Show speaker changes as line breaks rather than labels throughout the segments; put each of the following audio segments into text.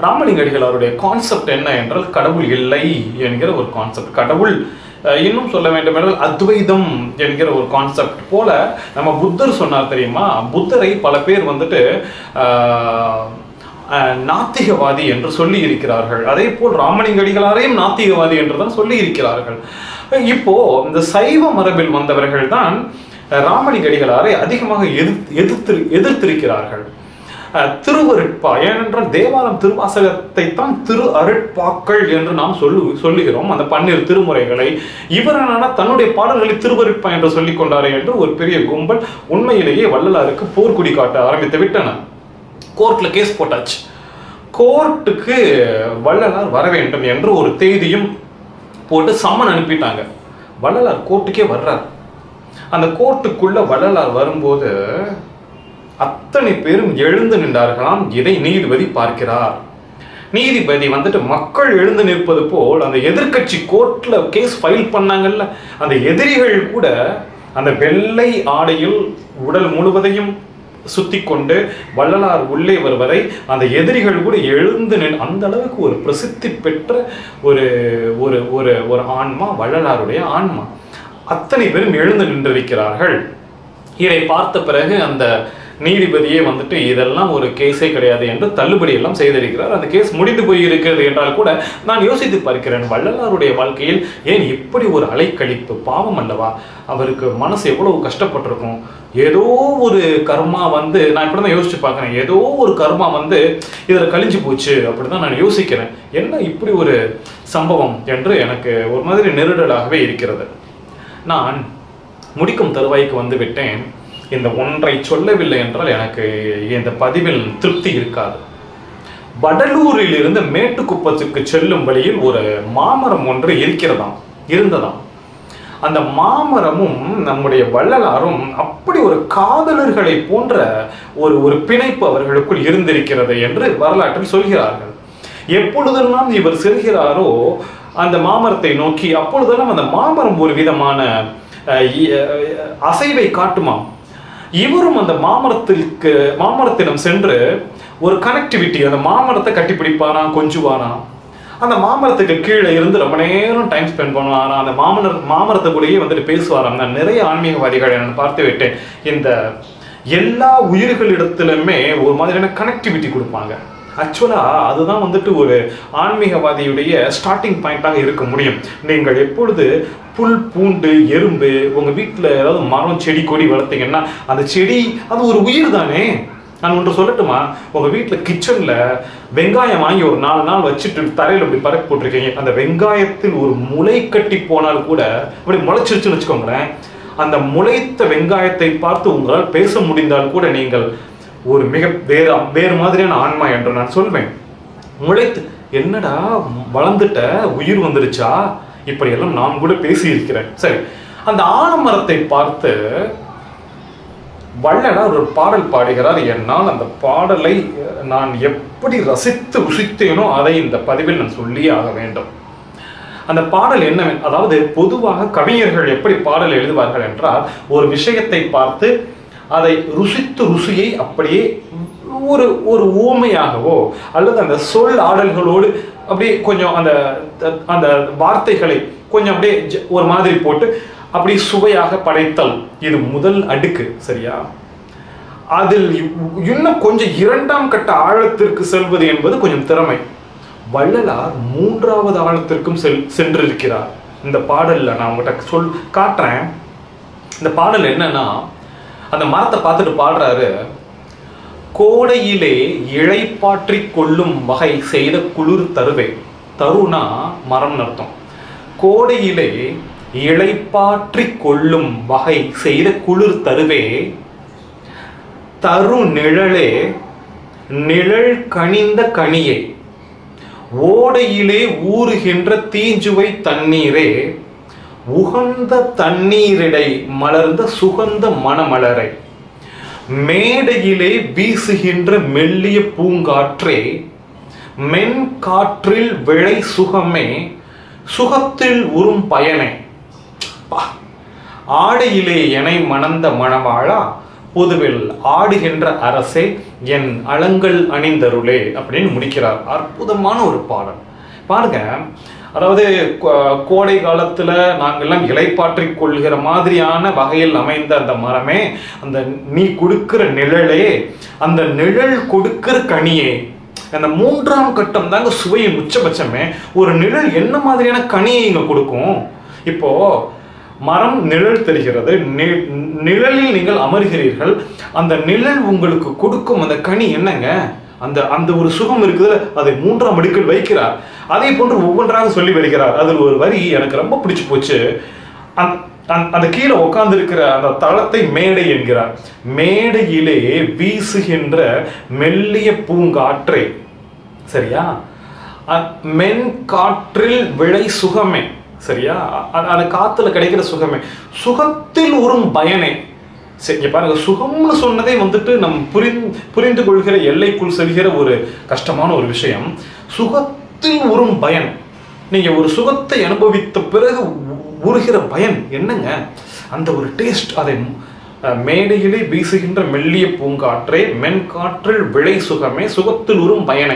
Ramalinga அடிகளாருடைய concept என்ன என்றால் கடவுள் இல்லை என்கிற ஒரு கான்செப்ட் கடவுள் அஹ், இன்னும் சொல்ல வேண்டும் என்றால் அத்வைதம் என்கிற ஒரு கான்செப்ட் போல நம்ம புத்தர் சொன்னார் தெரியுமா புத்தரை பல பேர் வந்துட்டு ஆஹ், அஹ், நாத்திகவாதி என்று சொல்லி இருக்கிறார்கள் அதே போல் ராமலிங்க அடிகளாரையும் நாத்திகவாதி என்று தான் சொல்லி இருக்கிறார்கள் இப்போ இந்த சைவ மரபில் வந்தவர்கள் தான் ராமலிங்க அடிகளாரை அதிகமாக எதிர்த்து எதிர்த்து எதிர்த்திருக்கிறார்கள் அஹ், திருவருட்பா ஏனென்றால் தேவாரம் திருவாசகத்தை தான் திரு அருட்பாக்கள் என்று நாம் சொல்லு சொல்லுகிறோம் அந்த பன்னிரு திருமுறைகளை இவர் என்னன்னா தன்னுடைய பாடல்களை திருவருட்பா என்று சொல்லிக் கொண்டாரே என்று ஒரு பெரிய கும்பல் உண்மையிலேயே வள்ளலாருக்கு போர்க்குடி காட்ட ஆரம்பித்து விட்டன கோர்ட்ல கேஸ் போட்டாச்சு கோர்ட்டுக்கு வள்ளலார் வர வேண்டும் என்று ஒரு தேதியும் போட்டு சம்மன் அனுப்பிட்டாங்க வள்ளலார் கோர்ட்டுக்கே வர்றார் அந்த கோர்ட்டுக்குள்ள வள்ளலார் வரும்போது அத்தனை பேரும் எழுந்து நின்றார்களாம் இதை நீதிபதி பார்க்கிறார் நீதிபதி வந்துட்டு மக்கள் எழுந்து நிற்பது போல் அந்த எதிர்க்கட்சி கோர்ட்ல கேஸ் ஃபைல் பண்ணாங்கல்ல அந்த எதிரிகள் கூட அந்த வெள்ளை ஆடையில் உடல் முழுவதையும் சுத்தி கொண்டு வள்ளலார் உள்ளே வருவதை அந்த எதிரிகள் கூட எழுந்து நின் அந்த அளவுக்கு ஒரு பிரசித்தி பெற்ற ஒரு ஒரு ஒரு ஒரு ஆன்மா வள்ளலாருடைய ஆன்மா அத்தனை பேரும் எழுந்து நின்றிருக்கிறார்கள் இதை பார்த்த பிறகு அந்த நீதிபதியே வந்துட்டு இதெல்லாம் ஒரு கேஸே கிடையாது என்று தள்ளுபடி எல்லாம் செய்திருக்கிறார் அந்த கேஸ் முடிந்து போய் இருக்கிறது என்றால் கூட நான் யோசித்து பார்க்கிறேன் வள்ளலாருடைய வாழ்க்கையில் ஏன் இப்படி ஒரு அலைக்கழிப்பு பாவம் அல்லவா அவருக்கு மனசு எவ்வளவு கஷ்டப்பட்டிருக்கும் ஏதோ ஒரு கர்மா வந்து நான் இப்படி தான் யோசிச்சு பார்க்குறேன் ஏதோ ஒரு கர்மா வந்து இதில் கழிஞ்சு போச்சு அப்படி தான் நான் யோசிக்கிறேன் என்ன இப்படி ஒரு சம்பவம் என்று எனக்கு ஒரு மாதிரி நெருடலாகவே இருக்கிறது நான் முடிக்கும் தருவாய்க்கு வந்து விட்டேன் இந்த ஒன்றை சொல்லவில்லை என்றால் எனக்கு இந்த பதிவில் திருப்தி இருக்காது வடலூரில் இருந்து மேட்டுக்குப்பத்துக்கு செல்லும் வழியில் ஒரு மாமரம் ஒன்று இருக்கிறதாம் இருந்ததாம் அந்த மாமரமும் நம்முடைய வள்ளலாரும் அப்படி ஒரு காதலர்களை போன்ற ஒரு ஒரு பிணைப்பு அவர்களுக்குள் இருந்திருக்கிறது என்று வரலாற்றில் சொல்கிறார்கள் எப்பொழுதெல்லாம் இவர் செல்கிறாரோ அந்த மாமரத்தை நோக்கி அப்பொழுதெல்லாம் அந்த மாமரம் ஒரு விதமான அஹ், இ- அஹ், அசைவை காட்டுமாம் இவரும் அந்த மாமரத்திற்கு மாமரத்திடம் சென்று ஒரு கனெக்டிவிட்டி அந்த மாமரத்தை கட்டிப்பிடிப்பாராம் கொஞ்சுவாராம் அந்த மாமரத்துக்கு கீழே இருந்து ரொம்ப நேரம் டைம் ஸ்பெண்ட் பண்ணுவாராம் அந்த மாமனர் மாமரத்தை கூடயே வந்துட்டு பேசுவாராம் நான் நிறைய ஆன்மீகவாதிகளை நான் பார்த்து விட்டேன் இந்த எல்லா உயிர்களிடத்திலுமே ஒரு மாதிரியான கனெக்டிவிட்டி கொடுப்பாங்க ஆக்சுவலா அதுதான் வந்துட்டு ஒரு ஆன்மீகவாதியுடைய ஸ்டார்டிங் பாயிண்டாக இருக்க முடியும் நீங்கள் எப்பொழுது புல் பூண்டு எறும்பு உங்க வீட்டில் ஏதாவது மரம் செடி கொடி வளர்த்தீங்கன்னா அந்த செடி அது ஒரு உயிர் தானே நான் ஒன்று சொல்லட்டுமா உங்க வீட்டில் கிச்சன்ல வெங்காயம் வாங்கி ஒரு நாலு நாள் வச்சுட்டு தரையில் இப்படி பரப்பி போட்டிருக்கீங்க அந்த வெங்காயத்தில் ஒரு முளை கட்டி போனால் கூட அப்படி முளைச்சிருச்சுன்னு வச்சுக்கோங்களேன் அந்த முளைத்த வெங்காயத்தை பார்த்து உங்களால் பேச முடிந்தால் கூட நீங்கள் ஒரு மிக வேறு வேறு மாதிரியான ஆன்மா என்று நான் சொல்வேன் முளைத்து என்னடா வளர்ந்துட்ட உயிர் வந்துருச்சா இப்படியெல்லாம் நான் கூட பேசி இருக்கிறேன் சரி அந்த ஆலமரத்தை பார்த்து வள்ளலார் ஒரு பாடல் பாடுகிறார் என்னால் அந்த பாடலை நான் எப்படி ரசித்து ருசித்தேனோ அதை இந்த பதிவில் நான் சொல்லியே ஆக வேண்டும் அந்த பாடல் என்ன அதாவது பொதுவாக கவிஞர்கள் எப்படி பாடல் எழுதுவார்கள் என்றால் ஒரு விஷயத்தை பார்த்து அதை ருசித்து ருசியை அப்படியே ஒரு ஒரு ஊமையாகவோ அல்லது அந்த சொல் ஆடல்களோடு அப்படியே கொஞ்சம் அந்த அந்த வார்த்தைகளை கொஞ்சம் அப்படியே ஜ- ஒரு மாதிரி போட்டு அப்படி சுவையாக படைத்தல் இது முதல் அடுக்கு சரியா அதில் இ- இன்னும் கொஞ்சம் இரண்டாம் கட்ட ஆழத்திற்கு செல்வது என்பது கொஞ்சம் திறமை வள்ளலார் மூன்றாவது ஆழத்திற்கும் செல் சென்றிருக்கிறார் இந்த பாடல்ல நான் உங்கள்கிட்ட சொல் காட்டுறேன் இந்த பாடல் என்னன்னா அந்த மரத்தை பார்த்துட்டு பாடுறாரு கோடையிலே இழைப்பாற்றி கொள்ளும் வகை செய்த குளிர் தருவே தருனா மரம்னு அர்த்தம் கோடையிலே இழைப்பாற்றி கொள்ளும் வகை செய்த குளிர் தருவே தரு நிழலே நிழல் கனிந்த கனியே ஓடையிலே ஊறுகின்ற தீஞ்சுவை தண்ணீரே உகந்த தண்ணீரிடை மலர்ந்த சுகந்த மணமலரை மேடையிலே வீசுகின்ற மெல்லிய பூங்காற்றே மென் காற்றில் விளை சுகமே சுகத்தில் உறும் பயனே பா. ஆடையிலே எனை மணந்த மணவாளா பொதுவில் ஆடுகின்ற அரசே என் அலங்கள் அணிந்தருளே அப்படின்னு முடிக்கிறார் அற்புதமான ஒரு பாடல் பாருங்க அதாவது கோ- கோடை காலத்துல நாங்கெல்லாம் இலைப்பாற்றிக் கொள்கிற மாதிரியான வகையில் அமைந்த அந்த மரமே அந்த நீ கொடுக்கிற நிழலே அந்த நிழல் கொடுக்கிற கனியே அந்த மூன்றாம் கட்டம் தாங்க சுவையின் உச்சபட்சமே ஒரு நிழல் என்ன மாதிரியான கனியை இங்க கொடுக்கும் இப்போ மரம் நிழல் தெரிகிறது நி- நிழலில் நீங்கள் அமர்கிறீர்கள் அந்த நிழல் உங்களுக்கு கொடுக்கும் அந்த கனி என்னங்க அந்த அந்த ஒரு சுகம் இருக்குது அதை மூன்றாம் அடுக்கில் வைக்கிறார் அதே போன்று ஒவ்வொன்றாக சொல்லி வருகிறார் அதில் ஒரு வரி எனக்கு ரொம்ப பிடிச்சு போச்சு அந்த அந்த- அந்த கீழே உட்கார்ந்து இருக்கிற அந்த தளத்தை மேடை என்கிறார் மேடையிலே வீசுகின்ற மெல்லிய பூங்காற்றை சரியா அ- மென் காற்றில் விளை சுகமே சரியா அ- அந்த காத்துல கிடைக்கிற சுகமே சுகத்தில் உறும் பயனே சரி இங்க பாருங்க சுகம்னு சொன்னதே வந்துட்டு நம் புரிந்து புரிந்து கொள்கிற எல்லைக்குள் செல்கிற ஒரு கஷ்டமான ஒரு விஷயம் சுகத்தில் உறும் பயன் நீங்க ஒரு சுகத்தை அனுபவித்த பிறகு உ- உருகிற பயன் என்னங்க அந்த ஒரு டேஸ்ட் அதை அஹ், மேடையிலே வீசுகின்ற மெல்லிய பூங்காற்றே மென்காற்றில் விளை சுகமே சுகத்தில் உறும் பயனை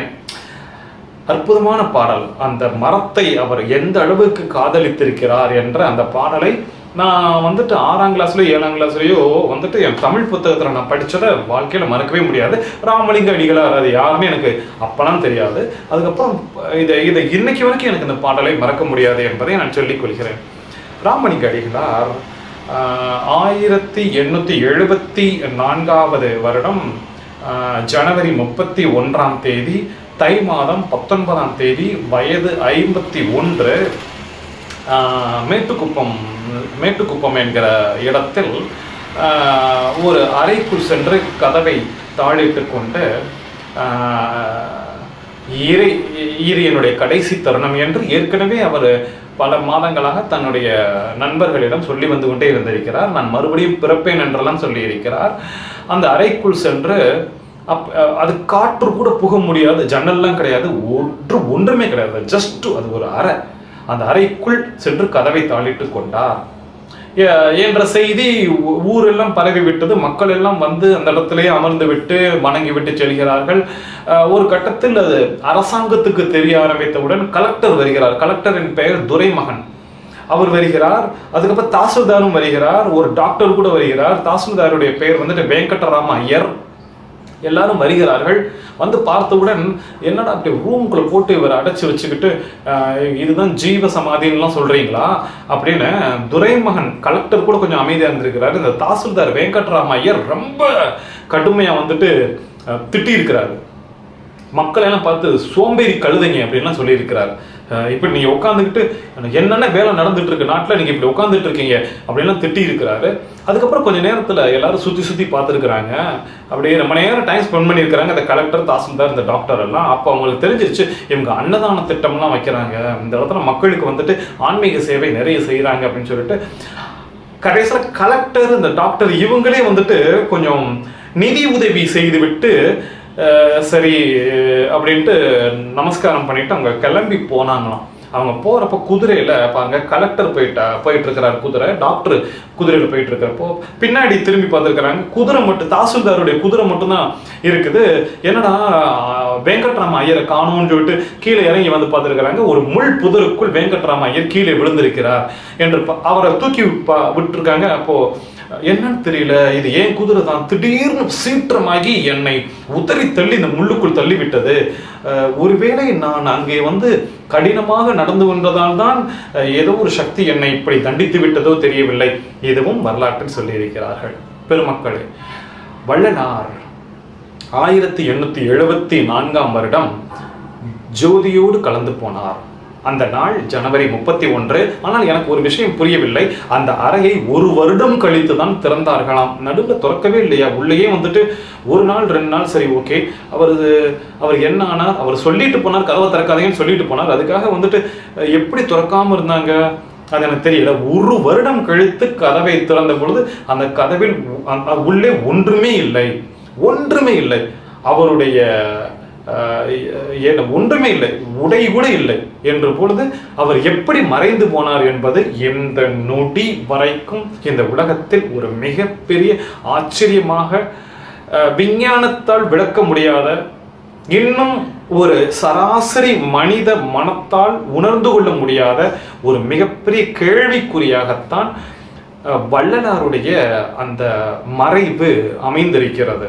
அற்புதமான பாடல் அந்த மரத்தை அவர் எந்த அளவுக்கு காதலித்திருக்கிறார் என்ற அந்த பாடலை நான் வந்துட்டு ஆறாம் கிளாஸ்லயோ ஏழாம் கிளாஸ்லயோ வந்துட்டு என் தமிழ் புத்தகத்துல நான் படிச்சதை வாழ்க்கையில மறக்கவே முடியாது ராமலிங்க அடிகளார் அது யாருன்னு எனக்கு அப்பெல்லாம் தெரியாது அதுக்கப்புறம் இதை இதை இன்னைக்கு வரைக்கும் எனக்கு இந்த பாடலை மறக்க முடியாது என்பதை நான் சொல்லிக் கொள்கிறேன் ராமலிங்க அடிகளார் ஆஹ், ஆயிரத்தி எண்ணூத்தி எழுபத்தி நான்காவது வருடம் ஆஹ், ஜனவரி முப்பத்தி ஒன்றாம் தேதி தை மாதம் பத்தொன்பதாம் தேதி வயது ஐம்பத்தி ஒன்று ஆஹ், மேட்டுக்குப்பம் மேட்டுக்குப்பம் என்கிற இடத்தில் ஆஹ், ஒரு அறைக்குள் சென்று கதவை தாளிட்டு கொண்டு ஆஹ், இறை இது என்னுடைய கடைசி தருணம் என்று ஏற்கனவே அவர் பல மாதங்களாக தன்னுடைய நண்பர்களிடம் சொல்லி வந்து கொண்டே இருந்திருக்கிறார் நான் மறுபடியும் பிறப்பேன் என்றெல்லாம் சொல்லி இருக்கிறார் அந்த அறைக்குள் சென்று அப் அஹ் அது காற்று கூட புக முடியாது ஜன்னல்லாம் கிடையாது ஒன்று ஒன்றுமே கிடையாது ஜஸ்ட் அது ஒரு அறை அந்த அறைக்குள் சென்று கதவை தாளிட்டு கொண்டார் எ- என்ற செய்தி ஊ- ஊரெல்லாம் பரவி விட்டது மக்கள் எல்லாம் வந்து அந்த இடத்திலே அமர்ந்து விட்டு வணங்கி விட்டு செல்கிறார்கள் அஹ் ஒரு கட்டத்தில் அது அரசாங்கத்துக்கு தெரிய ஆரம்பித்தவுடன் கலெக்டர் வருகிறார் கலெக்டரின் பெயர் துரைமகன் அவர் வருகிறார் அதுக்கப்புறம் தாசில்தாரும் வருகிறார் ஒரு டாக்டர் கூட வருகிறார் தாசில்தாருடைய பெயர் வந்துட்டு வெங்கடராம ஐயர் எல்லாரும் வருகிறார்கள் வந்து பார்த்தவுடன் என்னடா அப்படி ரூம்குள்ள போட்டு இவரை அடைச்சு வச்சுக்கிட்டு ஆஹ், இதுதான் ஜீவ சமாதின்னுலாம் சொல்றீங்களா அப்படின்னு துரைமகன் கலெக்டர் கூட கொஞ்சம் அமைதியா இருந்திருக்கிறாரு இந்த தாசில்தார் வெங்கட்ராம ஐயர் ரொம்ப கடுமையா வந்துட்டு ஆஹ், திட்டியிருக்கிறாரு மக்கள் எல்லாம் பார்த்து சோம்பேறி கழுதைங்க அப்படின்லாம் சொல்லியிருக்கிறார் அஹ் இப்படி நீங்க உட்காந்துக்கிட்டு என்னென்ன வேலை நடந்துட்டு இருக்கு நாட்டில் நீங்க இப்படி உட்காந்துட்டு இருக்கீங்க அப்படின்லாம் திட்டி இருக்கிறாரு அதுக்கப்புறம் கொஞ்ச நேரத்துல எல்லாரும் சுத்தி சுத்தி பார்த்துருக்குறாங்க அப்படியே ரொம்ப நேரம் டைம் ஸ்பெண்ட் பண்ணியிருக்கிறாங்க இந்த கலெக்டர் தாசில்தார் இந்த டாக்டர் எல்லாம் அப்போ அவங்களுக்கு தெரிஞ்சிருச்சு இவங்க அன்னதான திட்டம்லாம் வைக்கிறாங்க இந்த இடத்துல மக்களுக்கு வந்துட்டு ஆன்மீக சேவை நிறைய செய்றாங்க அப்படின்னு சொல்லிட்டு கடைசியில் கலெக்டர் இந்த டாக்டர் இவங்களே வந்துட்டு கொஞ்சம் நிதி உதவி செய்து விட்டு அஹ், சரி அப்படின்ட்டு நமஸ்காரம் பண்ணிட்டு அவங்க கிளம்பி போனாங்களாம் அவங்க போறப்ப குதிரையில பாருங்க கலெக்டர் போயிட்டா போயிட்டு இருக்கிறார் குதிரை டாக்டர் குதிரையில போயிட்டு இருக்கிறப்போ பின்னாடி திரும்பி பார்த்துருக்கிறாங்க குதிரை மட்டும் தாசில்தாருடைய குதிரை மட்டும்தான் இருக்குது என்னடா வெங்கட்ராம ஐயரை காணோம்னு சொல்லிட்டு கீழே இறங்கி வந்து பார்த்துருக்கிறாங்க ஒரு முள் புதருக்குள் வெங்கட்ராம ஐயர் கீழே விழுந்திருக்கிறார் என்று ப- அவரை தூக்கி ப- விட்டுருக்காங்க அப்போ என்னன்னு தெரியல இது ஏன் குதிரை தான் திடீர்னு சீற்றமாகி என்னை உதறி தள்ளி இந்த முள்ளுக்குள் தள்ளி விட்டது அஹ், ஒருவேளை நான் அங்கே வந்து கடினமாக நடந்து கொண்டதால் தான் அஹ், ஏதோ ஒரு சக்தி என்னை இப்படி தண்டித்து விட்டதோ தெரியவில்லை இதுவும் வரலாற்றில் சொல்லியிருக்கிறார்கள் பெருமக்களே வள்ளலார் ஆயிரத்தி எண்ணூத்தி எழுபத்தி நான்காம் வருடம் ஜோதியோடு கலந்து போனார் அந்த நாள் ஜனவரி முப்பத்தி ஒன்று ஆனால் எனக்கு ஒரு விஷயம் புரியவில்லை அந்த அறையை ஒரு வருடம் கழித்து தான் திறந்தார்களாம் நடுவில் திறக்கவே இல்லையா உள்ளேயே வந்துட்டு ஒரு நாள் ரெண்டு நாள் சரி ஓகே அவர் அவர் என்ன ஆனார் அவர் சொல்லிட்டு போனார் கதவை திறக்காதீங்கன்னு சொல்லிட்டு போனார் அதுக்காக வந்துட்டு அஹ், எப்படி திறக்காம இருந்தாங்க அது எனக்கு தெரியல ஒரு வருடம் கழித்து கதவை திறந்த பொழுது அந்த கதவில் உ- அ- உள்ளே ஒன்றுமே இல்லை ஒன்றுமே இல்லை அவருடைய ஆஹ், ஏ- ஒன்றுமே இல்லை உடை கூட இல்லை என்ற பொழுது அவர் எப்படி மறைந்து போனார் என்பது இந்த நொடி வரைக்கும் இந்த உலகத்தில் ஒரு மிகப்பெரிய ஆச்சரியமாக அஹ், விஞ்ஞானத்தால் விளக்க முடியாத இன்னும் ஒரு சராசரி மனித மனத்தால் உணர்ந்து கொள்ள முடியாத ஒரு மிகப்பெரிய கேள்விக்குறியாகத்தான் அஹ், வள்ளலாருடைய அந்த மறைவு அமைந்திருக்கிறது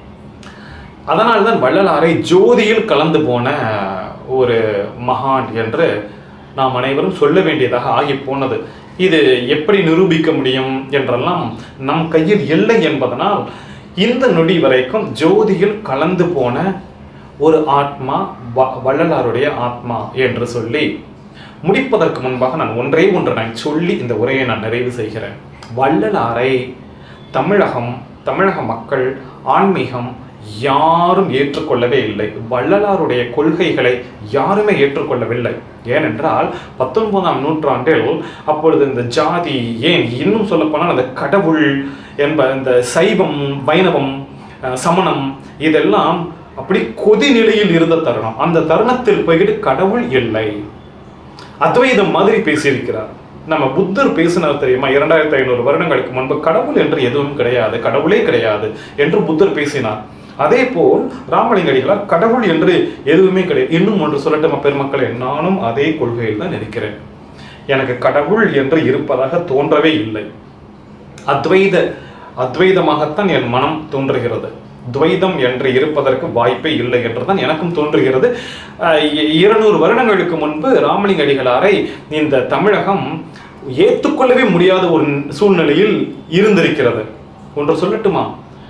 அதனால்தான் வள்ளலாரை ஜோதியில் கலந்து போன ஒரு மகான் என்று நாம் அனைவரும் சொல்ல வேண்டியதாக ஆகி போனது இது எப்படி நிரூபிக்க முடியும் என்றெல்லாம் நம் கையில் இல்லை என்பதனால் இந்த நொடி வரைக்கும் ஜோதியில் கலந்து போன ஒரு ஆத்மா வ- வள்ளலாருடைய ஆத்மா என்று சொல்லி முடிப்பதற்கு முன்பாக நான் ஒன்றே ஒன்று நான் சொல்லி இந்த உரையை நான் நிறைவு செய்கிறேன் வள்ளலாரை தமிழகம் தமிழக மக்கள் ஆன்மீகம் யாரும் ஏற்றுக்கொள்ளவே இல்லை வள்ளலாருடைய கொள்கைகளை யாருமே ஏற்றுக்கொள்ளவில்லை ஏனென்றால் பத்தொன்பதாம் நூற்றாண்டில் அப்பொழுது இந்த ஜாதி ஏன் இன்னும் சொல்லப்போனால் அந்த கடவுள் என்ப இந்த சைவம் வைணவம் அஹ், சமணம் இதெல்லாம் அப்படி கொதி நிலையில் இருந்த தருணம் அந்த தருணத்தில் போயிட்டு கடவுள் இல்லை அத்வைதம் மாதிரி பேசியிருக்கிறார் நம்ம புத்தர் பேசினார் தெரியுமா இரண்டாயிரத்தி ஐநூறு வருடங்களுக்கு முன்பு கடவுள் என்று எதுவும் கிடையாது கடவுளே கிடையாது என்று புத்தர் பேசினார் அதே போல் ராமலிங்கடிகளார் கடவுள் என்று எதுவுமே கிடையாது இன்னும் ஒன்று சொல்லட்டும் பெருமக்களே நானும் அதே கொள்கையில் தான் இருக்கிறேன் எனக்கு கடவுள் என்று இருப்பதாக தோன்றவே இல்லை அத்வைத அத்வைதமாகத்தான் என் மனம் தோன்றுகிறது துவைதம் என்று இருப்பதற்கு வாய்ப்பே இல்லை என்றுதான் எனக்கும் தோன்றுகிறது அஹ் இ- இருநூறு வருடங்களுக்கு முன்பு ராமலிங்க அடிகளாரை இந்த தமிழகம் ஏற்றுக்கொள்ளவே முடியாத ஒரு சூழ்நிலையில் இருந்திருக்கிறது ஒன்று சொல்லட்டுமா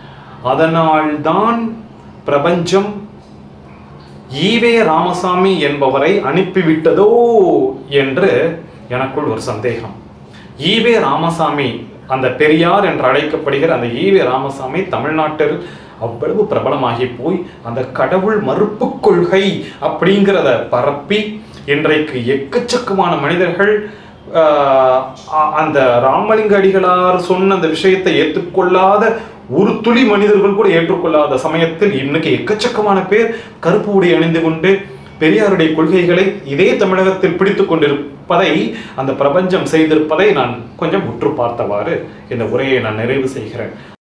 அதனால்தான் பிரபஞ்சம் ஈவே ராமசாமி என்பவரை அனுப்பிவிட்டதோ என்று எனக்குள் ஒரு சந்தேகம் ஈவே ராமசாமி அந்த பெரியார் என்று அழைக்கப்படுகிற அந்த ஈவே ராமசாமி தமிழ்நாட்டில் அவ்வளவு பிரபலமாகி போய் அந்த கடவுள் மறுப்பு கொள்கை அப்படிங்கிறத பரப்பி இன்றைக்கு எக்கச்சக்கமான மனிதர்கள் ஆஹ், அ- அந்த ராமலிங்க அடிகளார் சொன்ன அந்த விஷயத்தை ஏற்றுக்கொள்ளாத ஒரு துளி மனிதர்கள் கூட ஏற்றுக்கொள்ளாத சமயத்தில் இன்னைக்கு எக்கச்சக்கமான பேர் கருப்பு உடை அணிந்து கொண்டு பெரியாருடைய கொள்கைகளை இதே தமிழகத்தில் பிடித்துக் கொண்டிருப்பதை அந்த பிரபஞ்சம் செய்திருப்பதை நான் கொஞ்சம் உற்று பார்த்தவாறு இந்த உரையை நான் நிறைவு செய்கிறேன்